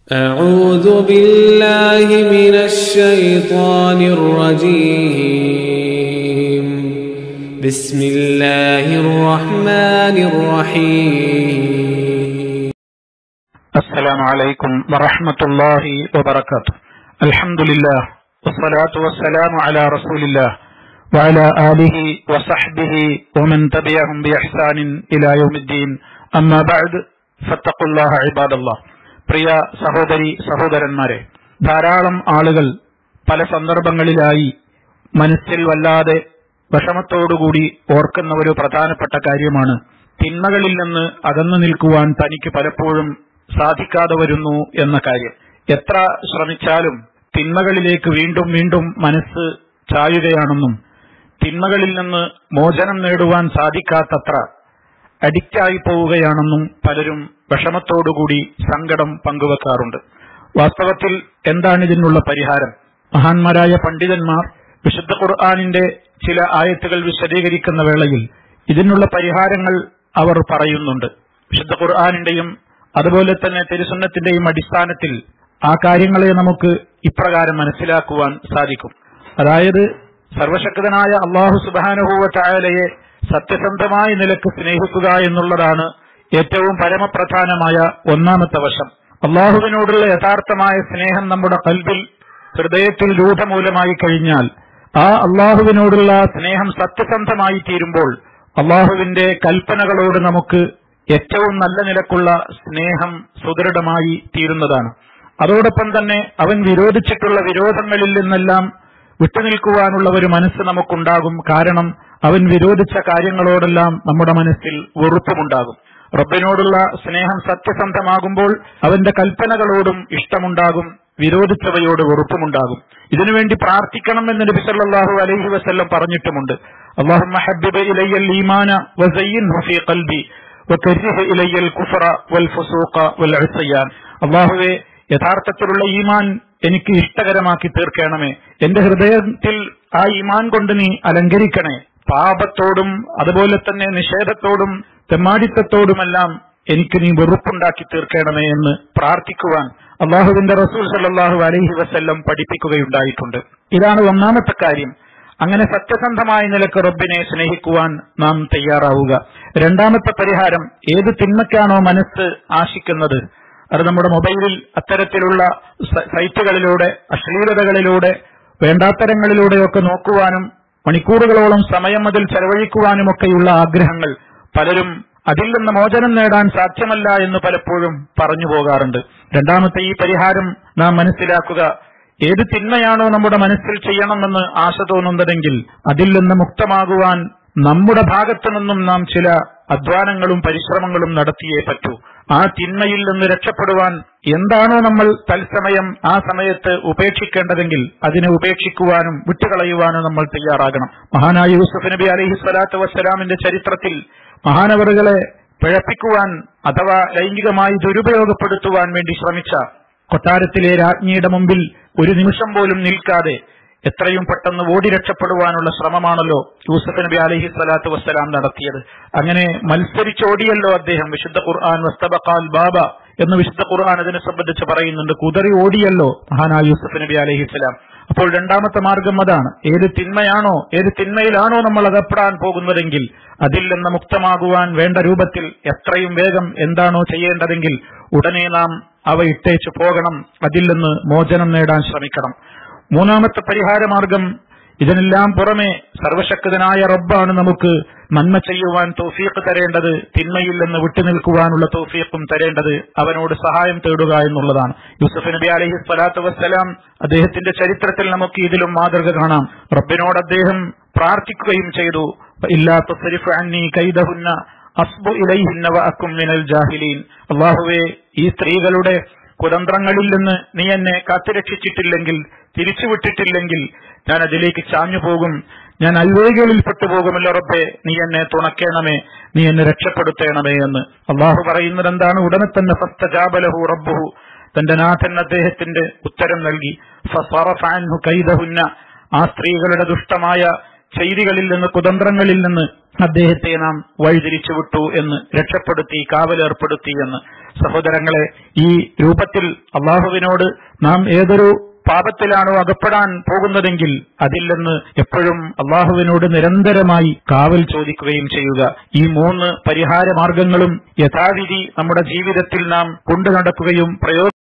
أعوذ بالله من الشيطان الرجيم بسم الله الرحمن الرحيم السلام عليكم ورحمة الله وبركاته الحمد لله والصلاة والسلام على رسول الله وعلى آله وصحبه ومن تبعهم بإحسان إلى يوم الدين أما بعد فاتقوا الله عباد الله പ്രിയ സഹോദരി സഹോദരന്മാരെ ധാരാളം ആളുകൾ പല സന്ദർഭങ്ങളിലായി മനസ്സിൽ വല്ലാതെ വിഷമത്തോടുകൂടി ഓർക്കുന്ന ഒരു പ്രധാനപ്പെട്ട കാര്യമാണ് തിന്മകളിൽ നിന്ന് അകന്നു നിൽക്കുവാൻ തനിക്ക് പലപ്പോഴും സാധിക്കാതെ വരുന്നു എന്ന കാര്യം എത്ര ശ്രമിച്ചാലും തിന്മകളിലേക്ക് വീണ്ടും വീണ്ടും മനസ്സ് ചായുകയാണെന്നും തിന്മകളിൽ നിന്ന് മോചനം നേടുവാൻ സാധിക്കാത്തത്ര അഡിക്റ്റായി പോവുകയാണെന്നും പലരും വിഷമത്തോടുകൂടി സങ്കടം പങ്കുവെക്കാറുണ്ട് വാസ്തവത്തിൽ എന്താണ് ഇതിനുള്ള പരിഹാരം മഹാന്മാരായ പണ്ഡിതന്മാർ വിശുദ്ധ ഖുർആാനിന്റെ ചില ആയത്തുകൾ വിശദീകരിക്കുന്ന വേളയിൽ ഇതിനുള്ള പരിഹാരങ്ങൾ അവർ പറയുന്നുണ്ട് വിശുദ്ധ ഖുർആാനിന്റെയും അതുപോലെ തന്നെ തിരുസുന്നത്തിന്റെയും അടിസ്ഥാനത്തിൽ ആ കാര്യങ്ങളെ നമുക്ക് ഇപ്രകാരം മനസ്സിലാക്കുവാൻ സാധിക്കും അതായത് സർവശക്തനായ അള്ളാഹു സുബാനുഭൂവ ചായാലയെ സത്യസന്ധമായ നിലക്ക് സ്നേഹിക്കുക എന്നുള്ളതാണ് ഏറ്റവും പരമപ്രധാനമായ ഒന്നാമത്തെ വശം അള്ളാഹുവിനോടുള്ള യഥാർത്ഥമായ സ്നേഹം നമ്മുടെ കൽവിൽ ഹൃദയത്തിൽ രൂഢമൂലമായി കഴിഞ്ഞാൽ ആ അള്ളാഹുവിനോടുള്ള സ്നേഹം സത്യസന്ധമായി തീരുമ്പോൾ അള്ളാഹുവിന്റെ കൽപ്പനകളോട് നമുക്ക് ഏറ്റവും നല്ല നിലക്കുള്ള സ്നേഹം സുദൃഢമായി തീരുന്നതാണ് അതോടൊപ്പം തന്നെ അവൻ വിരോധിച്ചിട്ടുള്ള വിരോധങ്ങളിൽ നിന്നെല്ലാം വിട്ടുനിൽക്കുവാനുള്ള ഒരു മനസ്സ് നമുക്കുണ്ടാകും കാരണം അവൻ വിരോധിച്ച കാര്യങ്ങളോടെല്ലാം നമ്മുടെ മനസ്സിൽ വെറുപ്പുമുണ്ടാകും റബ്ബിനോടുള്ള സ്നേഹം സത്യസന്ധമാകുമ്പോൾ അവന്റെ കൽപ്പനകളോടും ഇഷ്ടമുണ്ടാകും വിരോധിച്ചവയോട് വെറുപ്പുമുണ്ടാകും ഇതിനുവേണ്ടി പ്രാർത്ഥിക്കണം എന്ന് നബി സല്ലല്ലാഹു അലൈഹി വസല്ലം പറഞ്ഞിട്ടുമുണ്ട് അല്ലാഹുമ്മ ഹബ്ബിബ ഇലയ്യൽ ഈമാന വസയ്യിൻഹു ഫീ ഖൽബി വകരിഹ ഇലയ്യൽ കുഫറ വൽ ഫുസൂഖ വൽ ഉസ്യാൻ അല്ലാഹുവേ യഥാർത്ഥത്തിലുള്ള ഈമാൻ എനിക്ക് ഇഷ്ടകരമാക്കി തീർക്കണമേ എന്റെ ഹൃദയത്തിൽ ആ ഈമാൻ കൊണ്ട് നീ അലങ്കരിക്കണേ പാപത്തോടും അതുപോലെ തന്നെ നിഷേധത്തോടും തെമ്മാടിത്തത്തോടുമെല്ലാം എനിക്ക് നീ വെറുപ്പുണ്ടാക്കി തീർക്കണമേ എന്ന് പ്രാർത്ഥിക്കുവാൻ അള്ളാഹുവിന്റെ റസൂൽ സല്ലാഹു അലൈഹി വസ്ല്ലം പഠിപ്പിക്കുകയുണ്ടായിട്ടുണ്ട് ഇതാണ് ഒന്നാമത്തെ കാര്യം അങ്ങനെ സത്യസന്ധമായ നിലക്ക് റബ്ബിനെ സ്നേഹിക്കുവാൻ നാം തയ്യാറാവുക രണ്ടാമത്തെ പരിഹാരം ഏത് തിന്മയ്ക്കാണോ മനസ്സ് ആശിക്കുന്നത് അത് നമ്മുടെ മൊബൈലിൽ അത്തരത്തിലുള്ള സൈറ്റുകളിലൂടെ അശ്ലീലതകളിലൂടെ വേണ്ടാത്തരങ്ങളിലൂടെയൊക്കെ നോക്കുവാനും മണിക്കൂറുകളോളം സമയം അതിൽ ചെലവഴിക്കുവാനുമൊക്കെയുള്ള ആഗ്രഹങ്ങൾ പലരും അതിൽ നിന്ന് മോചനം നേടാൻ സാധ്യമല്ല എന്ന് പലപ്പോഴും പറഞ്ഞു പോകാറുണ്ട് രണ്ടാമത്തെ ഈ പരിഹാരം നാം മനസ്സിലാക്കുക ഏത് തിന്മയാണോ നമ്മുടെ മനസ്സിൽ ചെയ്യണമെന്ന് ആശ തോന്നുന്നതെങ്കിൽ അതിൽ നിന്ന് മുക്തമാകുവാൻ നമ്മുടെ ഭാഗത്തു നിന്നും നാം ചില അധ്വാനങ്ങളും പരിശ്രമങ്ങളും നടത്തിയേ പറ്റൂ ആ തിന്മയിൽ നിന്ന് രക്ഷപ്പെടുവാൻ എന്താണോ നമ്മൾ തത്സമയം ആ സമയത്ത് ഉപേക്ഷിക്കേണ്ടതെങ്കിൽ അതിനെ ഉപേക്ഷിക്കുവാനും വിട്ടുകളയുവാനും നമ്മൾ തയ്യാറാകണം മഹാനായ യൂസുഫ് നബി അലഹി സ്വലാത്തു വസ്സലാമിന്റെ ചരിത്രത്തിൽ മഹാനവറുകളെ പിഴപ്പിക്കുവാൻ അഥവാ ലൈംഗികമായി ദുരുപയോഗപ്പെടുത്തുവാൻ വേണ്ടി ശ്രമിച്ച കൊട്ടാരത്തിലെ രാജ്ഞിയുടെ മുമ്പിൽ ഒരു നിമിഷം പോലും നിൽക്കാതെ എത്രയും പെട്ടെന്ന് ഓടി രക്ഷപ്പെടുവാനുള്ള ശ്രമമാണല്ലോ യൂസഫ് നബി അലഹി സ്വലാത്തു വസ്സലാം നടത്തിയത് അങ്ങനെ മത്സരിച്ചോടിയല്ലോ അദ്ദേഹം വിശുദ്ധ ഖുർആൻ വസ്തബക്കാൽ ബാബ എന്ന് വിശുദ്ധ ഖുർആൻ അതിനെ സംബന്ധിച്ച് പറയുന്നുണ്ട് കുതറി ഓടിയല്ലോ മഹാനായ യൂസഫ് നബി അലഹി സ്വലാം അപ്പോൾ രണ്ടാമത്തെ മാർഗം അതാണ് ഏത് തിന്മയാണോ ഏത് തിന്മയിലാണോ നമ്മൾ അകപ്പെടാൻ പോകുന്നതെങ്കിൽ അതിൽ നിന്ന് മുക്തമാകുവാൻ വേണ്ട രൂപത്തിൽ എത്രയും വേഗം എന്താണോ ചെയ്യേണ്ടതെങ്കിൽ ഉടനെ നാം അവ ഇട്ടേച്ചു പോകണം അതിൽ നിന്ന് മോചനം നേടാൻ ശ്രമിക്കണം മൂന്നാമത്തെ പരിഹാരമാർഗം ഇതിനെല്ലാം പുറമെ സർവശക്തനായ റബ്ബാണ് നമുക്ക് നന്മ ചെയ്യുവാൻ തോഫീഖ് തരേണ്ടത് തിന്മയിൽ നിന്ന് വിട്ടുനിൽക്കുവാനുള്ള തോഫീഖും തരേണ്ടത് അവനോട് സഹായം തേടുക എന്നുള്ളതാണ് യൂസഫ് നബി അലഹി സ്വലാത്തു വസ്സലാം അദ്ദേഹത്തിന്റെ ചരിത്രത്തിൽ നമുക്ക് ഇതിലും മാതൃക കാണാം റബ്ബിനോട് അദ്ദേഹം പ്രാർത്ഥിക്കുകയും ചെയ്തു ഇല്ലാത്ത അന്നി കൈദഹുന്ന അസ്ബു ഇലൈഹിന്ന വഅക്കും മിനൽ ജാഹിലീൻ അള്ളാഹുവേ ഈ സ്ത്രീകളുടെ കുതന്ത്രങ്ങളിൽ നിന്ന് നീ എന്നെ കാത്തുരക്ഷിച്ചിട്ടില്ലെങ്കിൽ തിരിച്ചുവിട്ടിട്ടില്ലെങ്കിൽ ഞാൻ അതിലേക്ക് ചാഞ്ഞു പോകും ഞാൻ അൽവേകളിൽ പെട്ടുപോകുമല്ലോ റബ്ബെ നീ എന്നെ തുണക്കേണമേ നീ എന്നെ രക്ഷപ്പെടുത്തേണമേ എന്ന് അള്ളാഹു പറയുന്നത് എന്താണ് ഉടനെ തന്നെ ഫസ്തജാബലഹു റബ്ബുഹു തന്റെ നാഥൻ അദ്ദേഹത്തിന്റെ ഉത്തരം നൽകി ഫസ്വറഫാൻഹു കൈദഹുന്ന ആ സ്ത്രീകളുടെ ദുഷ്ടമായ ചെയ്തികളിൽ നിന്ന് കുതന്ത്രങ്ങളിൽ നിന്ന് അദ്ദേഹത്തെ നാം വഴിതിരിച്ചു വിട്ടു എന്ന് രക്ഷപ്പെടുത്തി കാവലേർപ്പെടുത്തി എന്ന് സഹോദരങ്ങളെ ഈ രൂപത്തിൽ അള്ളാഹുവിനോട് നാം ഏതൊരു പാപത്തിലാണോ അകപ്പെടാൻ പോകുന്നതെങ്കിൽ അതിൽ നിന്ന് എപ്പോഴും അള്ളാഹുവിനോട് നിരന്തരമായി കാവൽ ചോദിക്കുകയും ചെയ്യുക ഈ മൂന്ന് പരിഹാര മാർഗങ്ങളും യഥാവിധി നമ്മുടെ ജീവിതത്തിൽ നാം കൊണ്ടു നടക്കുകയും പ്രയോ